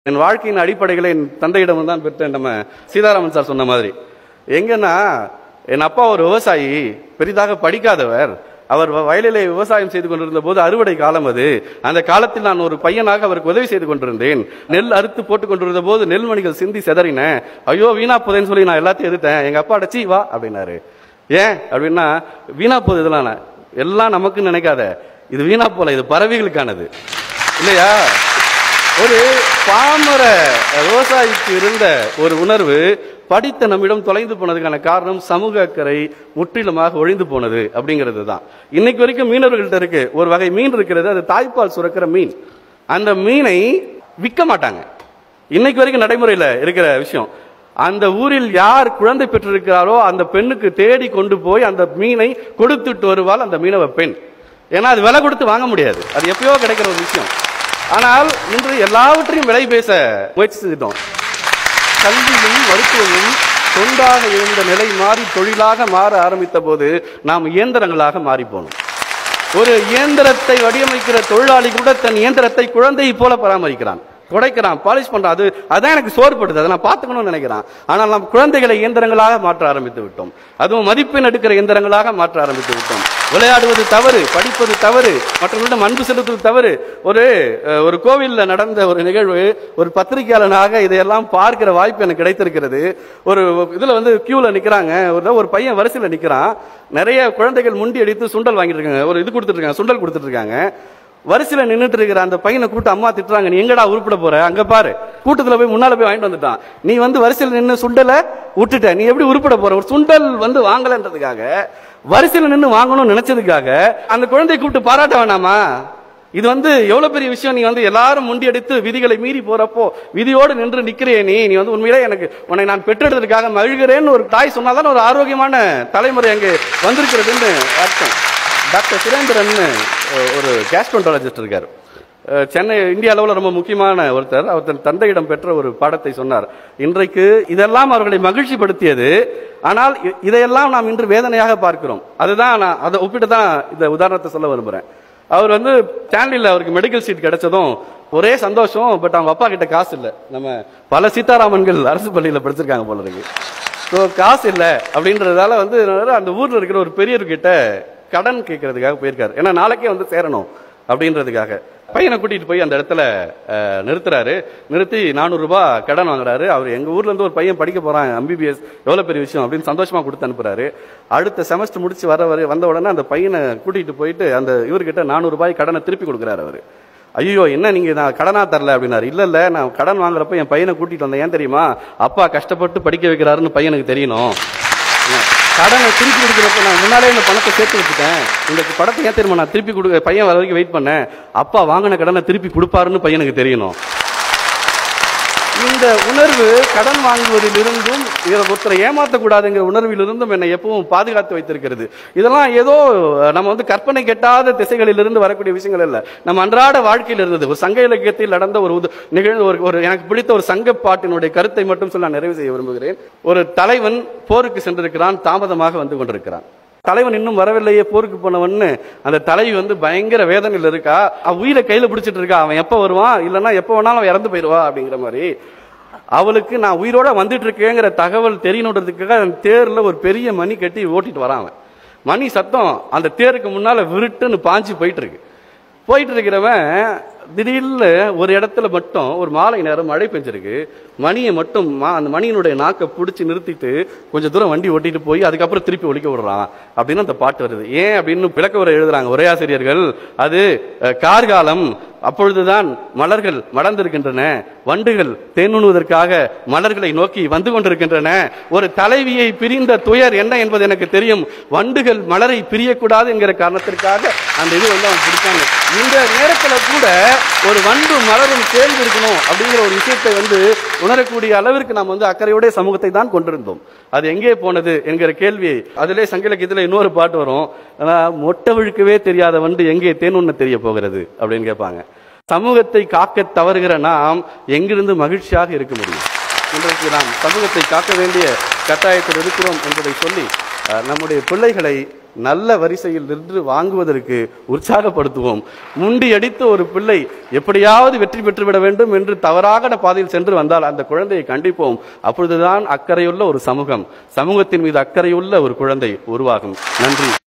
என் வாழ்க்கையின் அடிப்படைகளை என் தந்தையிடம் தான் பெற்றேன் நம்ம சீதாராமன் சார் சொன்ன மாதிரி எங்கன்னா என் அப்பா ஒரு விவசாயி பெரிதாக படிக்காதவர் அவர் வ- வயலிலே விவசாயம் செய்து கொண்டிருந்த போது அறுவடை காலம் அது அந்த காலத்தில் நான் ஒரு பையனாக அவருக்கு உதவி செய்து கொண்டிருந்தேன் நெல் அறுத்து போட்டுக் கொண்டிருந்த போது நெல்மணிகள் சிந்தி செதறின ஐயோ வீணா போதேன்னு சொல்லி நான் எல்லாத்தையும் எதிர்த்தேன் எங்க அப்பா அடைச்சி வா அப்படின்னாரு ஏன் அப்படின்னா வீணா போகுது இதெல்லாம் நான். எல்லாம் நமக்கு நினைக்காத இது வீணா போல இது பறவைகளுக்கானது இல்லையா ஒரு பாமர விவசாயிக்கு இருந்த ஒரு உணர்வு படித்த நம்மிடம் தொலைந்து போனதுக்கான காரணம் சமூக அக்கறை முற்றிலுமாக ஒழிந்து போனது அப்படிங்கிறது தான் இன்னைக்கு வரைக்கும் மீனவர்கள்ட்ட இருக்கு ஒரு வகை மீன் இருக்கிறது அது தாய்ப்பால் சுரக்கிற மீன் அந்த மீனை விற்க மாட்டாங்க இன்னைக்கு வரைக்கும் நடைமுறையில் இருக்கிற விஷயம் அந்த ஊரில் யார் குழந்தை பெற்றிருக்கிறாரோ அந்த பெண்ணுக்கு தேடி கொண்டு போய் அந்த மீனை கொடுத்துட்டு வருவாள் அந்த மீனவ பெண் ஏன்னா அது விலை கொடுத்து வாங்க முடியாது அது எப்பயோ கிடைக்கிற ஒரு விஷயம் ஆனால் இன்று எல்லாவற்றையும் விலை பேச முயற்சி செஞ்சிட்டோம் கல்வியும் மருத்துவமும் தொண்டாக இருந்த நிலை மாறி தொழிலாக மாற ஆரம்பித்த போது நாம் இயந்திரங்களாக மாறி போனோம் ஒரு இயந்திரத்தை வடிவமைக்கிற தொழிலாளி கூட தன் இயந்திரத்தை குழந்தையை போல பராமரிக்கிறான் குடைக்கிறான் பாலிஷ் பண்றான் அது அதான் எனக்கு சோர்படுது அதை நான் பார்த்துக்கணும்னு நினைக்கிறான் ஆனால் நாம் குழந்தைகளை இயந்திரங்களாக மாற்ற ஆரம்பித்து விட்டோம் அதுவும் மதிப்பெண் எடுக்கிற இயந்திரங்களாக மாற்ற ஆரம்பித்து விட்டோம் விளையாடுவது தவறு படிப்பது தவறு மற்றவர்களிடம் அன்பு செலுத்துவது தவறு ஒரு அஹ், ஒரு கோவில்ல நடந்த ஒரு நிகழ்வு ஒரு பத்திரிகையாளனாக இதையெல்லாம் பார்க்கிற வாய்ப்பு எனக்கு கிடைத்திருக்கிறது ஒரு இதுல வந்து கியூல நிக்கிறாங்க ஒரு ஒரு பையன் வரிசையில நிக்கிறான் நிறைய குழந்தைகள் முண்டி அடித்து சுண்டல் வாங்கிட்டு இருக்காங்க ஒரு இது கொடுத்துட்டு இருக்காங்க சுண்டல் கொடுத்துட்டு இருக்காங்க வரிசையில நின்னுட்டு இருக்கிற அந்த பையனை கூப்பிட்டு அம்மா திட்டுறாங்க நீ எங்கடா உருப்பிட போற அங்க பாரு கூட்டத்துல போய் முன்னால போய் வாங்கிட்டு வந்துட்டான் நீ வந்து வரிசையில நின்னு சுண்டலை விட்டுட்ட நீ எப்படி உருப்பிட போற ஒரு சுண்டல் வந்து வாங்கலன்றதுக்காக வரிசையில நின்னு வாங்கணும்னு நினைச்சதுக்காக அந்த குழந்தையை கூப்பிட்டு பாராட்ட வேணாமா இது வந்து எவ்வளவு பெரிய விஷயம் நீ வந்து எல்லாரும் முண்டி அடித்து விதிகளை மீறி போறப்போ விதியோடு நின்று நிக்கிறியே நீ நீ வந்து உண்மையிலே எனக்கு உன்னை நான் பெற்றெடுத்ததுக்காக மகிழ்கிறேன்னு ஒரு தாய் சொன்னாதான் ஒரு ஆரோக்கியமான தலைமுறை அங்கே வந்திருக்கிறதுன்னு அர்த்தம் டாக்டர் சுரேந்திரன் அஹ், ஒரு கேஸ்ட்ரோன்டாலஜிஸ்ட் இருக்கார் அஹ், சென்னை இந்திய அளவில் ரொம்ப முக்கியமான ஒருத்தர் அவர் தன் தந்தையிடம் பெற்ற ஒரு பாடத்தை சொன்னார் இன்றைக்கு இதெல்லாம் அவர்களை மகிழ்ச்சிப்படுத்தியது ஆனால் இ- இதையெல்லாம் நாம் இன்று வேதனையாக பார்க்கிறோம் அதுதான் நான் அதை ஒப்பிட்டு தான் இந்த உதாரணத்தை சொல்ல விரும்புறேன் அவர் வந்து ஸ்டான்லியில் அவருக்கு மெடிக்கல் சீட் கிடைச்சதும் ஒரே சந்தோஷம் பட் அவங்க அப்பா கிட்ட காசு இல்லை நம்ம பல சீதாராமன்கள் அரசு பள்ளியில் படிச்சிருக்காங்க போல இருக்கு ஸோ காசு இல்லை அப்படின்றதால வந்து அந்த ஊர்ல இருக்கிற ஒரு பெரியவர்கிட்ட கடன் கேட்கறதுக்காக போயிருக்காரு ஏன்னா நாளைக்கே வந்து சேரணும் அப்படின்றதுக்காக பையனை கூட்டிட்டு போய் அந்த இடத்துல அஹ், நிறுத்துறாரு நிறுத்தி நானூறு ரூபாய் கடன் வாங்குறாரு அவர் எங்க ஊர்ல இருந்து ஒரு பையன் படிக்க போறான் எம்பிபிஎஸ் எவ்வளவு பெரிய விஷயம் அப்படின்னு சந்தோஷமா கொடுத்து அனுப்புறாரு அடுத்த செமஸ்டர் முடிச்சு வர வர வந்த உடனே அந்த பையனை கூட்டிட்டு போயிட்டு அந்த இவர்கிட்ட நானூறு ரூபாய் கடனை திருப்பி கொடுக்குறாரு அவரு ஐயோ என்ன நீங்க நான் கடனா தரல அப்படின்னாரு இல்ல இல்ல நான் கடன் வாங்குறப்ப என் பையனை கூட்டிட்டு வந்தேன் ஏன் தெரியுமா அப்பா கஷ்டப்பட்டு படிக்க வைக்கிறாருன்னு பையனுக்கு தெரியணும் கடனை திருப்பி கொடுக்குறப்ப நான் முன்னாலே இந்த பணத்தை சேர்த்து வச்சுட்டேன் இந்த படத்தை ஏன் தெரியுமா நான் திருப்பி கொடுக்க பையன் வர வரைக்கும் வெயிட் பண்ணேன் அப்பா வாங்கின கடனை திருப்பி கொடுப்பாருன்னு பையனுக்கு தெரியணும் இந்த உணர்வு கடன் வாங்குவதிலிருந்தும் இதை ஒருத்தரை ஏமாற்றக்கூடாதுங்கிற உணர்விலிருந்தும் என்னை எப்பவும் பாதுகாத்து வைத்திருக்கிறது இதெல்லாம் ஏதோ நம்ம வந்து கற்பனை கெட்டாத திசைகளிலிருந்து வரக்கூடிய விஷயங்கள் இல்ல நம்ம அன்றாட வாழ்க்கையில் இருந்தது ஒரு சங்க இலக்கியத்தில் நடந்த ஒரு உத- நிகழ்வு ஒரு ஒரு எனக்கு பிடித்த ஒரு சங்க பாட்டினுடைய கருத்தை மட்டும் சொல்ல நான் நிறைவு செய்ய விரும்புகிறேன் ஒரு தலைவன் போருக்கு சென்றிருக்கிறான் தாமதமாக வந்து கொண்டிருக்கிறான் தலைவன் இன்னும் வரவில்லையே போருக்கு போனவன்னு அந்த தலைவி வந்து பயங்கர வேதனையில் இருக்கா அவ உயிரை கையில பிடிச்சிட்டு இருக்கா அவன் எப்ப வருவான் இல்லைன்னா எப்ப வேணாலும் அவன் இறந்து போயிடுவா அப்படிங்கிற மாதிரி அவளுக்கு நான் உயிரோட வந்துட்டு இருக்கேங்கிற தகவல் தெரியணுன்றதுக்காக அந்த தேர்ல ஒரு பெரிய மணி கட்டி ஓட்டிட்டு வரான் அவன் மணி சத்தம் அந்த தேருக்கு முன்னால விருட்டுன்னு பாஞ்சு போயிட்டு இருக்கு போயிட்டு இருக்கிறவன் திடீர்னு ஒரு இடத்துல மட்டும் ஒரு மாலை நேரம் மழை பெஞ்சிருக்கு மணியை மட்டும் மா- அந்த மணியினுடைய நாக்கை பிடிச்சி நிறுத்திட்டு கொஞ்சம் தூரம் வண்டி ஓட்டிட்டு போய் அதுக்கப்புறம் திருப்பி ஒழிக்க விடுறான் அப்படின்னு அந்த பாட்டு வருது ஏன் அப்படின்னு விளக்க உரை எழுதுறாங்க ஒரே ஆசிரியர்கள் அது அஹ், கார்காலம் அப்பொழுதுதான் மலர்கள் மலர்ந்திருக்கின்றன வண்டுகள் தேனுண்ணுவதற்காக மலர்களை நோக்கி வந்து கொண்டிருக்கின்றன ஒரு தலைவியை பிரிந்த துயர் என்ன என்பது எனக்கு தெரியும் வண்டுகள் மலரை பிரியக்கூடாது என்கிற காரணத்திற்காக அந்த இது வந்து அவன் பிடிச்சாங்க இந்த நேரத்துல கூட ஒரு வண்டு மலரும் சேர்ந்து இருக்கணும் அப்படிங்கிற ஒரு விஷயத்தை வந்து உணரக்கூடிய அளவிற்கு நாம் வந்து அக்கறையோட சமூகத்தை தான் கொண்டிருந்தோம் அது எங்கே போனது என்கிற கேள்வி அதிலே சங்கிலக்கியத்தில் இன்னொரு பாட்டு வரும் ஆனா, மொட்டை விழுக்கவே தெரியாத வண்டு எங்கே தேனுண்ண தெரிய போகிறது அப்படின்னு கேட்பாங்க சமூகத்தை காக்க தவறுகிற நாம் எங்கிருந்து மகிழ்ச்சியாக இருக்க முடியும் இன்றைக்கு நாம் சமூகத்தை காக்க வேண்டிய கட்டாயத்தில் இருக்கிறோம் என்பதை சொல்லி அஹ், நம்முடைய பிள்ளைகளை நல்ல வரிசையில் நின்று வாங்குவதற்கு உற்சாகப்படுத்துவோம் முண்டி அடித்த ஒரு பிள்ளை எப்படியாவது வெற்றி பெற்றுவிட வேண்டும் என்று தவறாக பாதையில் சென்று வந்தால் அந்த குழந்தையை கண்டிப்போம் அப்பொழுதுதான் அக்கறையுள்ள ஒரு சமூகம் சமூகத்தின் மீது அக்கறையுள்ள ஒரு குழந்தை உருவாகும் நன்றி